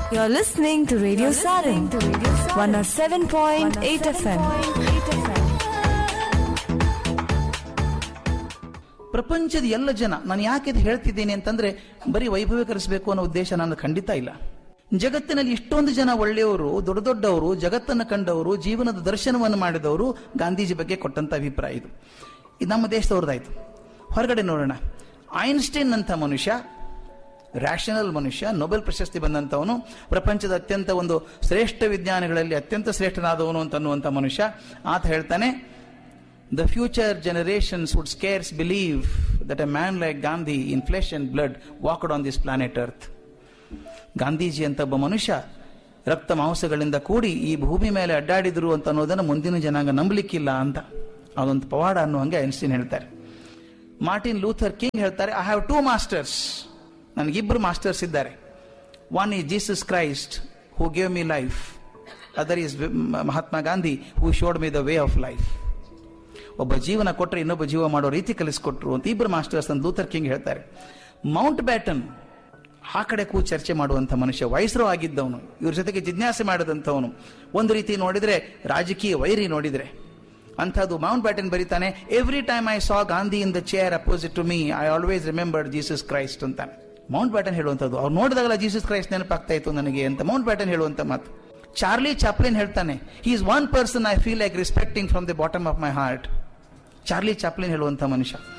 You're listening to Radio Sarin, 107.8 FM. ಪ್ರಪಂಚದ ಎಲ್ಲ ಜನ ನಾನು ಯಾಕೆ ಇದು ಹೇಳ್ತಿದ್ದೀನಿ ಅಂತಂದ್ರೆ ಬರೀ ವೈಭವೀಕರಿಸಬೇಕು ಅನ್ನೋ ಉದ್ದೇಶ ನನ್ನ ಖಂಡಿತ ಇಲ್ಲ ಜಗತ್ತಿನಲ್ಲಿ ಇಷ್ಟೊಂದು ಜನ ಒಳ್ಳೆಯವರು ದೊಡ್ಡ ದೊಡ್ಡವರು ಜಗತ್ತನ್ನು ಕಂಡವರು ಜೀವನದ ದರ್ಶನವನ್ನು ಮಾಡಿದವರು ಗಾಂಧೀಜಿ ಬಗ್ಗೆ ಕೊಟ್ಟಂತ ಅಭಿಪ್ರಾಯ ಇದು ಇದು ನಮ್ಮ ದೇಶದವ್ರದ್ದಾಯ್ತು ಹೊರಗಡೆ ನೋಡೋಣ ಐನ್ಸ್ಟೈನ್ ಅಂತ ಮನುಷ್ಯ ರ್ಯಾಷನಲ್ ಮನುಷ್ಯ ನೊಬೆಲ್ ಪ್ರಶಸ್ತಿ ಬಂದಂಥವನು ಪ್ರಪಂಚದ ಅತ್ಯಂತ ಒಂದು ಶ್ರೇಷ್ಠ ವಿಜ್ಞಾನಿಗಳಲ್ಲಿ ಅತ್ಯಂತ ಶ್ರೇಷ್ಠನಾದವನು ಅಂತ ಅನ್ನುವಂಥ ಮನುಷ್ಯ ಆತ ಹೇಳ್ತಾನೆ the future generations would scarce believe that a man like Gandhi in flesh and blood walked on this planet earth Gandhiji ಅಂತ ಒಬ್ಬ ಮನುಷ್ಯ ರಕ್ತ ಮಾಂಸಗಳಿಂದ ಕೂಡಿ ಈ ಭೂಮಿ ಮೇಲೆ ಅಡ್ಡಾಡಿದ್ರು ಅಂತ ಅನ್ನೋದನ್ನು ಮುಂದಿನ ಜನಾಂಗ ನಂಬಲಿಕ್ಕಿಲ್ಲ ಅಂತ ಅದೊಂದು ಪವಾಡ ಅನ್ನೋ ಹಂಗೆ ಐನ್ಸ್ಟೀನ್ ಹೇಳ್ತಾರೆ ಮಾರ್ಟಿನ್ ಲೂಥರ್ ಕಿಂಗ್ ಹೇಳ್ತಾರೆ ಐ ಹ್ಯಾವ್ ಟೂ ಮಾಸ್ಟರ್ಸ್ ನನಗಿಬ್ಬರು ಮಾಸ್ಟರ್ಸ್ ಇದ್ದಾರೆ one is Jesus Christ who gave me life other is Mahatma Gandhi who showed me the way of life ಒಬ್ಬ ಜೀವನ ಕೊಟ್ಟರೆ ಇನ್ನೊಬ್ಬ ಜೀವ ಮಾಡೋ ರೀತಿ ಕಲಿಸ್ಕೊಟ್ರು ಅಂತ ಇಬ್ಬರು ಮಾಸ್ಟರ್ಸ್ ಅಂತ ಲೂಥರ್ ಕಿಂಗ್ ಹೇಳ್ತಾರೆ ಮೌಂಟ್ ಬ್ಯಾಟನ್ ಆ ಕಡೆ ಕೂ ಚರ್ಚೆ ಮಾಡುವಂತ ಮನುಷ್ಯ ವಯಸ್ಸರು ಆಗಿದ್ದವನು ಇವ್ರ ಜೊತೆಗೆ ಜಿಜ್ಞಾಸೆ ಮಾಡಿದಂಥವನು ಒಂದು ರೀತಿ ನೋಡಿದ್ರೆ ರಾಜಕೀಯ ವೈರಿ ನೋಡಿದ್ರೆ ಅಂಥದ್ದು ಮೌಂಟ್ ಬ್ಯಾಟನ್ ಬರೀತಾನೆ every time I saw Gandhi in the chair opposite to me I always remembered Jesus Christ ಅಂತ ಮೌಂಟ್ ಬ್ಯಾಟನ್ ಹೇಳುವಂಥದ್ದು ಅವ್ರು ನೋಡಿದಾಗಲ ಜೀಸಸ್ ಕ್ರೈಸ್ಟ್ ನೆನಪಾಗ್ತಾ ಇತ್ತು ನನಗೆ ಅಂತ ಮೌಂಟ್ ಬ್ಯಾಟನ್ ಹೇಳುವಂತ ಮಾತು ಚಾರ್ಲಿ ಚಾಪ್ಲಿನ್ ಹೇಳ್ತಾನೆ he is one person I feel like respecting from the bottom of my heart Charlie Chaplin ಹೇಳುವಂತ ಮನುಷ್ಯ